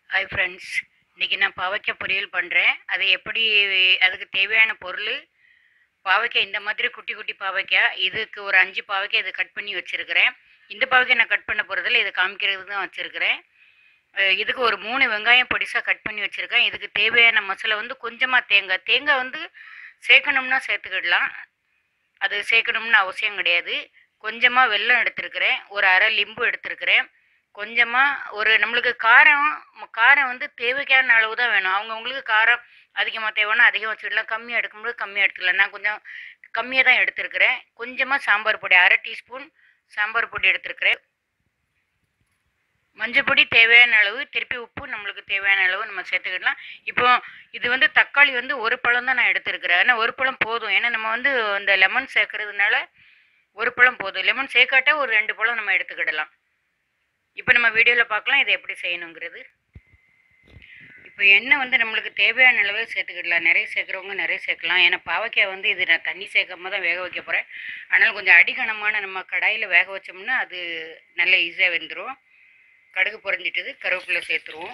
hi friends இன்றைக்கி நான் பாவைக்காய் பொரியல் பண்ணுறேன் அது எப்படி அதுக்கு தேவையான பொருள் பாவைக்காய் இந்த மாதிரி குட்டி குட்டி பாவைக்காய் இதுக்கு ஒரு அஞ்சு பாவைக்காய் இது கட் பண்ணி வச்சுருக்கிறேன் இந்த பாவைக்காய் நான் கட் பண்ண போகிறதில்ல இதை காமிக்கிறதுக்கு தான் வச்சுருக்கிறேன் இதுக்கு ஒரு மூணு வெங்காயம் பொடிசாக கட் பண்ணி வச்சுருக்கேன் இதுக்கு தேவையான மசாலா வந்து கொஞ்சமாக தேங்காய் தேங்காய் வந்து சேர்க்கணும்னா சேர்த்துக்கிடலாம் அது சேர்க்கணும்னு அவசியம் கிடையாது கொஞ்சமாக வெல்லம் எடுத்திருக்கிறேன் ஒரு அரை லிம்பு எடுத்திருக்கிறேன் கொஞ்சமாக ஒரு நம்மளுக்கு காரம் ம- காரம் வந்து தேவைக்கான அளவு தான் வேணும் அவங்கவுங்களுக்கு காரம் அதிகமாக தேவைன்னா அதிகம் வச்சுக்கலாம் கம்மியாக எடுக்கும்போது கம்மியாக எடுத்துக்கலாம் நான் கொஞ்சம் கம்மியாக தான் எடுத்திருக்கிறேன் கொஞ்சமாக சாம்பார் பொடி அரை டீஸ்பூன் சாம்பார் பொடி எடுத்திருக்கிறேன் மஞ்சள் பொடி தேவையான அளவு திருப்பி உப்பு நம்மளுக்கு தேவையான அளவு நம்ம சேர்த்துக்கிடலாம் இப்போ இது வந்து தக்காளி வந்து ஒரு பழம் தான் நான் எடுத்திருக்கிறேன் ஆனால் ஒரு பழம் போதும் ஏன்னா நம்ம வந்து அந்த லெமன் சேர்க்கறதுனால ஒரு பழம் போதும் லெமன் சேர்க்காட்டா ஒரு ரெண்டு பழம் நம்ம எடுத்துக்கிடலாம் இப்போ நம்ம வீடியோவில் பார்க்கலாம் இதை எப்படி செய்யணுங்கிறது இப்போ எண்ணெய் வந்து நம்மளுக்கு தேவையான அளவு சேர்த்துக்கிடலாம் நிறைய சேர்க்குறவங்க நிறைய சேர்க்கலாம் ஏன்னா பாவக்காய் வந்து இது நான் தண்ணி சேர்க்காம தான் வேக வைக்க போகிறேன் அதனால் கொஞ்சம் அடிகனமான நம்ம கடாயில் வேக வச்சோம்னா அது நல்ல ஈஸியாக வெந்துடும் கடுகு பொரிஞ்சிட்டது கருவேப்பிலை சேர்த்துருவோம்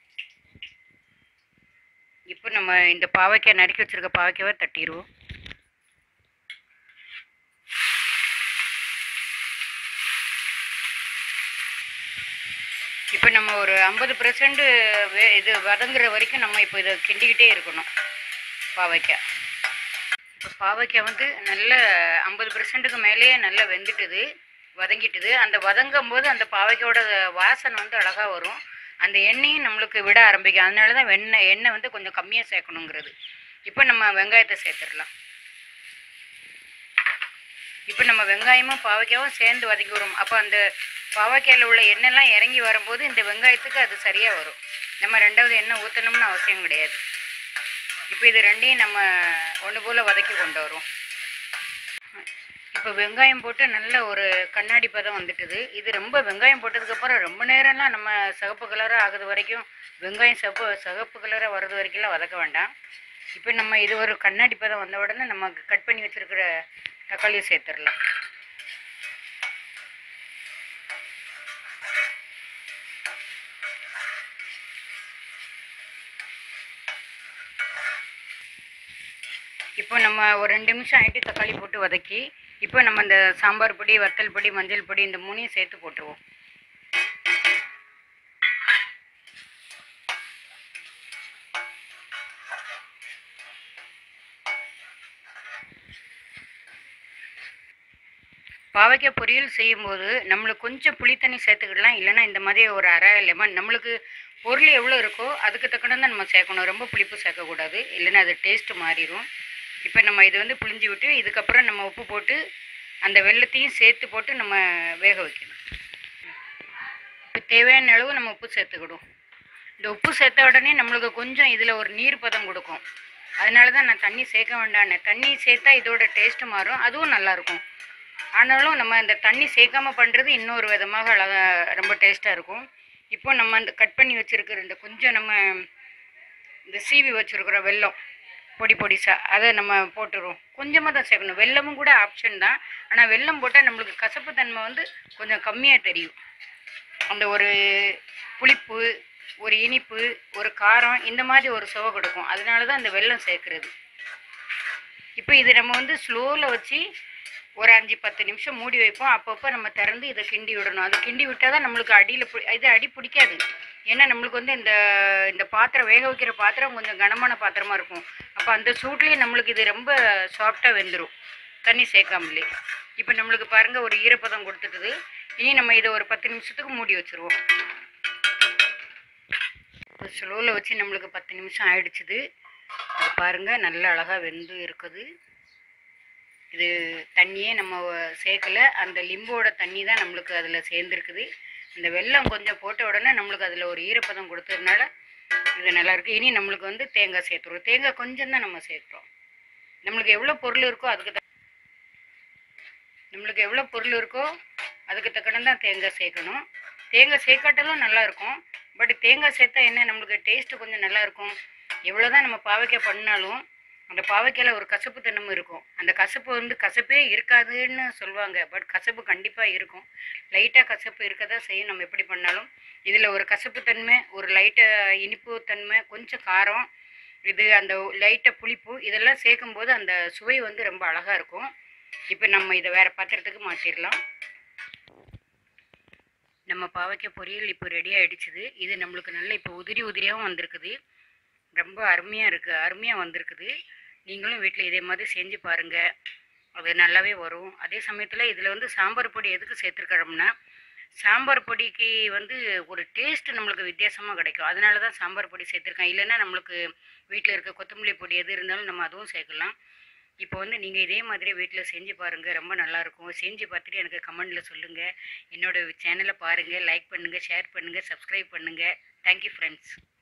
இப்போ நம்ம இந்த பாவக்காய் நறுக்கி வச்சிருக்க பாவக்காவை தட்டிடுவோம் இப்போ நம்ம ஒரு ஐம்பது பர்சன்ட் இது வதங்குற வரைக்கும் நம்ம இப்போ இதை கிண்டிக்கிட்டே இருக்கணும் பாவைக்காய் இப்போ பாவைக்காய் வந்து நல்ல ஐம்பது பர்சன்ட்டுக்கு மேலேயே நல்லா வெந்துட்டுது வதங்கிட்டுது அந்த வதங்கும் போது அந்த பாவைக்காயோட வாசனை வந்து அழகாக வரும் அந்த எண்ணெயும் நம்மளுக்கு விட ஆரம்பிக்கும் அதனால தான் வெண்ணெய் எண்ணெய் வந்து கொஞ்சம் கம்மியாக சேர்க்கணுங்கிறது இப்போ நம்ம வெங்காயத்தை சேர்த்துடலாம் இப்போ நம்ம வெங்காயமும் பாவைக்காயும் சேர்ந்து வதக்கி வரும் அப்போ அந்த பாவைக்காயில் உள்ள எண்ணெய்லாம் இறங்கி வரும்போது இந்த வெங்காயத்துக்கு அது சரியாக வரும் நம்ம ரெண்டாவது எண்ணெய் ஊற்றணும்னு அவசியம் கிடையாது இப்போ இது ரெண்டையும் நம்ம ஒன்று போல் வதக்கி கொண்டு வரோம் இப்போ வெங்காயம் போட்டு நல்ல ஒரு கண்ணாடி பதம் வந்துட்டுது இது ரொம்ப வெங்காயம் போட்டதுக்கப்புறம் ரொம்ப நேரம்லாம் நம்ம சிகப்பு கலராக ஆகுது வரைக்கும் வெங்காயம் சிவப்பு சிகப்பு கலராக வர்றது வரைக்கும்லாம் வதக்க வேண்டாம் இப்போ நம்ம இது ஒரு கண்ணாடி பதம் வந்த உடனே நம்ம கட் பண்ணி வச்சிருக்கிற தக்காளியை சேர்த்துடலாம் இப்போ நம்ம ஒரு ரெண்டு நிமிஷம் ஆகிட்டு தக்காளி போட்டு வதக்கி இப்போ நம்ம இந்த சாம்பார் பொடி வத்தல் பொடி மஞ்சள் பொடி இந்த மூணையும் சேர்த்து போட்டுருவோம் பாவைக்காய் பொரியல் செய்யும்போது நம்மளுக்கு கொஞ்சம் புளித்தண்ணி சேர்த்துக்கிடலாம் இல்லைன்னா இந்த மாதிரி ஒரு அரை லெமன் நம்மளுக்கு பொருள் எவ்வளோ இருக்கோ அதுக்கு தக்கன தான் நம்ம சேர்க்கணும் ரொம்ப புளிப்பு சேர்க்கக்கூடாது இல்லைன்னா அது டேஸ்ட் மாறிடும் இப்போ நம்ம இது வந்து புளிஞ்சு விட்டு இதுக்கப்புறம் நம்ம உப்பு போட்டு அந்த வெள்ளத்தையும் சேர்த்து போட்டு நம்ம வேக வைக்கணும் இப்போ தேவையான அளவு நம்ம உப்பு சேர்த்துக்கிடும் இந்த உப்பு சேர்த்த உடனே நம்மளுக்கு கொஞ்சம் இதில் ஒரு நீர் பதம் கொடுக்கும் அதனால தான் நான் தண்ணி சேர்க்க வேண்டான்னு தண்ணி சேர்த்தா இதோட டேஸ்ட்டு மாறும் அதுவும் நல்லாயிருக்கும் ஆனாலும் நம்ம இந்த தண்ணி சேர்க்காம பண்ணுறது இன்னொரு விதமாக அழகா ரொம்ப டேஸ்ட்டாக இருக்கும் இப்போ நம்ம அந்த கட் பண்ணி வச்சுருக்கிற இந்த கொஞ்சம் நம்ம இந்த சீவி வச்சுருக்குற வெல்லம் பொடி பொடிசா அதை நம்ம போட்டுருவோம் கொஞ்சமாக தான் சேர்க்கணும் வெல்லமும் கூட ஆப்ஷன் தான் ஆனால் வெல்லம் போட்டால் நம்மளுக்கு கசப்பு தன்மை வந்து கொஞ்சம் கம்மியாக தெரியும் அந்த ஒரு புளிப்பு ஒரு இனிப்பு ஒரு காரம் இந்த மாதிரி ஒரு சுவை கொடுக்கும் அதனால தான் அந்த வெல்லம் சேர்க்குறது இப்போ இது நம்ம வந்து ஸ்லோவில் வச்சு ஒரு அஞ்சு பத்து நிமிஷம் மூடி வைப்போம் அப்பப்போ நம்ம திறந்து இதை கிண்டி விடணும் அது கிண்டி விட்டால் தான் நம்மளுக்கு அடியில் இது அடி பிடிக்காது ஏன்னா நம்மளுக்கு வந்து இந்த இந்த பாத்திரம் வேக வைக்கிற பாத்திரம் கொஞ்சம் கனமான பாத்திரமா இருக்கும் அப்போ அந்த சூட்லேயே நம்மளுக்கு இது ரொம்ப சாஃப்டாக வெந்துடும் தண்ணி சேர்க்காமலே இப்போ நம்மளுக்கு பாருங்கள் ஒரு ஈரப்பதம் கொடுத்துட்டுது இனி நம்ம இதை ஒரு பத்து நிமிஷத்துக்கு மூடி வச்சுருவோம் இப்போ ஸ்லோவில் வச்சு நம்மளுக்கு பத்து நிமிஷம் ஆயிடுச்சுது இது பாருங்கள் நல்ல அழகாக வெந்து இருக்குது இது தண்ணியே நம்ம சேர்க்கல அந்த லிம்போட தண்ணி தான் நம்மளுக்கு அதில் சேர்ந்துருக்குது இந்த வெல்லம் கொஞ்சம் போட்ட உடனே நம்மளுக்கு அதில் ஒரு ஈரப்பதம் கொடுத்ததுனால இது நல்லா இருக்கு இனி நம்மளுக்கு வந்து தேங்காய் சேர்த்துருவோம் தேங்காய் கொஞ்சம் தான் நம்ம சேர்க்குறோம் நம்மளுக்கு எவ்வளோ பொருள் இருக்கோ அதுக்கு த நம்மளுக்கு எவ்வளோ பொருள் இருக்கோ அதுக்கு தக்கன தான் தேங்காய் சேர்க்கணும் தேங்காய் சேர்க்காட்டாலும் நல்லா இருக்கும் பட் தேங்காய் சேர்த்தா என்ன நம்மளுக்கு டேஸ்ட்டு கொஞ்சம் நல்லா இருக்கும் எவ்வளோ தான் நம்ம பாவைக்காய் பண்ணாலும் அந்த பாவைக்காயில் ஒரு கசப்பு தன்மை இருக்கும் அந்த கசப்பு வந்து கசப்பே இருக்காதுன்னு சொல்லுவாங்க பட் கசப்பு கண்டிப்பாக இருக்கும் லைட்டாக கசப்பு இருக்க தான் செய்யும் நம்ம எப்படி பண்ணாலும் இதில் ஒரு கசப்பு தன்மை ஒரு லைட்டாக இனிப்பு தன்மை கொஞ்சம் காரம் இது அந்த லைட்டாக புளிப்பு இதெல்லாம் சேர்க்கும்போது அந்த சுவை வந்து ரொம்ப அழகாக இருக்கும் இப்போ நம்ம இதை வேறு பாத்திரத்துக்கு மாற்றிடலாம் நம்ம பாவைக்காய் பொரியல் இப்போ ரெடி ஆகிடுச்சுது இது நம்மளுக்கு நல்ல இப்போ உதிரி உதிரியாகவும் வந்திருக்குது ரொம்ப அருமையாக இருக்குது அருமையாக வந்திருக்குது நீங்களும் வீட்டில் இதே மாதிரி செஞ்சு பாருங்கள் அது நல்லாவே வரும் அதே சமயத்தில் இதில் வந்து சாம்பார் பொடி எதுக்கு சேர்த்துருக்கிறோம்னா சாம்பார் பொடிக்கு வந்து ஒரு டேஸ்ட் நம்மளுக்கு வித்தியாசமாக கிடைக்கும் அதனால தான் சாம்பார் பொடி சேர்த்துருக்கேன் இல்லைன்னா நம்மளுக்கு வீட்டில் இருக்க கொத்தமல்லி பொடி எது இருந்தாலும் நம்ம அதுவும் சேர்க்கலாம் இப்போ வந்து நீங்கள் இதே மாதிரி வீட்டில் செஞ்சு பாருங்கள் ரொம்ப நல்லாயிருக்கும் செஞ்சு பார்த்துட்டு எனக்கு கமெண்டில் சொல்லுங்கள் என்னோட சேனலை பாருங்கள் லைக் பண்ணுங்கள் ஷேர் பண்ணுங்கள் சப்ஸ்கிரைப் பண்ணுங்கள் தேங்க்யூ ஃப்ரெண்ட்ஸ்